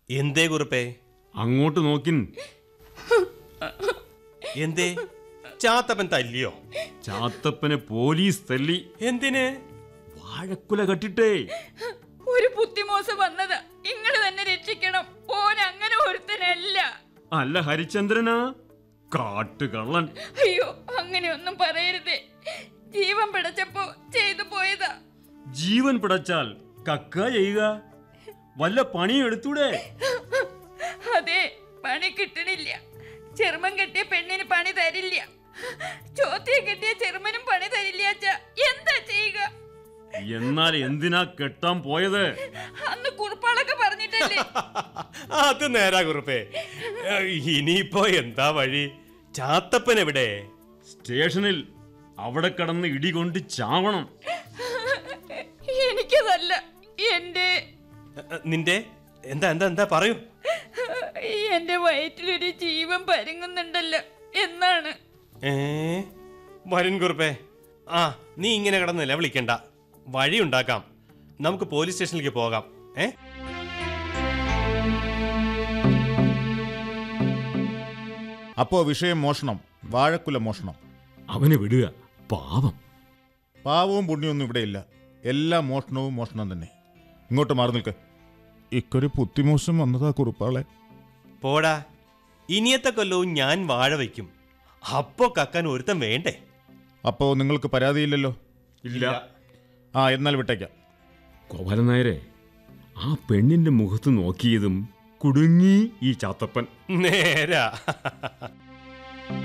എന്തേ കുറുപ്പേ അങ്ങോട്ട് നോക്കിൻ എന്തേ ചാത്തപ്പൻ തല്ലിയോ ചാത്തപ്പനെ പോലീസ് തല്ലി എന്തിന് വാഴക്കുല കട്ടിട്ടേ ഒരു ബുദ്ധിമോശം വന്നതാ ഇങ്ങള് തന്നെ രക്ഷിക്കണം ഓൻ അങ്ങനെ ഒരുത്തനല്ല അല്ല ഹരിചന്ദ്രനാ കാട്ടുകള്ളൻ അയ്യോ അങ്ങനെയൊന്നും പറയരുതേ ജീവൻ പിടച്ചപ്പോ ചെയ്തു പോയതാ ജീവൻ പിടച്ചാൽ കക്ക ചെയ്യുക വല്ല പണിയും എടുത്തൂടെ അതെ പണി കിട്ടണില്ല ചെറുമൻ കെട്ടിയ പെണ്ണിന് പണി തരില്ല ചോത്തിയെ കെട്ടിയ ചെറുമനും പണി തരില്ല അച്ഛാ എന്താ ചെയ്യുക എന്നാൽ എന്തിനാ കെട്ടാൻ പോയത് അന്ന് കുറുപ്പാളൊക്കെ പറഞ്ഞിട്ടല്ലേ അത് നേരാ കുറുപ്പേ ഏ, ഇനിയിപ്പോ എന്താ വഴി ചാത്തപ്പൻ എവിടെ സ്റ്റേഷനിൽ അവിടെ കിടന്ന് ഇടികൊണ്ട് ചാവണം എനിക്കതല്ല എന്റെ ഏ, ഏ, നിന്റെ എന്താ എന്താ എന്താ പറയൂ എന്റെ വയറ്റിലൊരു ജീവൻ പരുങ്ങുന്നുണ്ടല്ലോ എന്നാണ് ഏ വരൻ കുറുപ്പേ ആ നീ ഇങ്ങനെ കിടന്നില്ല വിളിക്കണ്ട വഴി ഉണ്ടാക്കാം നമുക്ക് പോലീസ് സ്റ്റേഷനിലേക്ക് പോകാം ഏ അപ്പോ വിഷയം മോഷണം വാഴക്കുല മോഷണം അവനെ വിടുക പാവം പാവവും പുണ്യമൊന്നും ഇവിടെയില്ല എല്ലാ മോഷണവും മോഷണം തന്നെ ഇങ്ങോട്ട് മാറി നിൽക്ക് ഇക്കൊരു പുത്തിമോശം വന്നതാ കുറുപ്പാളെ പോടാ ഇനിയത്തെ കൊല്ലവും ഞാൻ വാഴ വയ്ക്കും അപ്പോ കക്കാൻ ഒരുത്തൻ വേണ്ടേ അപ്പോ നിങ്ങൾക്ക് പരാതിയില്ലല്ലോ ഇല്ല ആ എന്നാൽ വിട്ടേക്കാം കോവലൻ നായരെ ആ പെണ്ണിന്റെ മുഖത്ത് നോക്കിയതും കുടുങ്ങി ഈ ചാത്തപ്പൻ നേരാ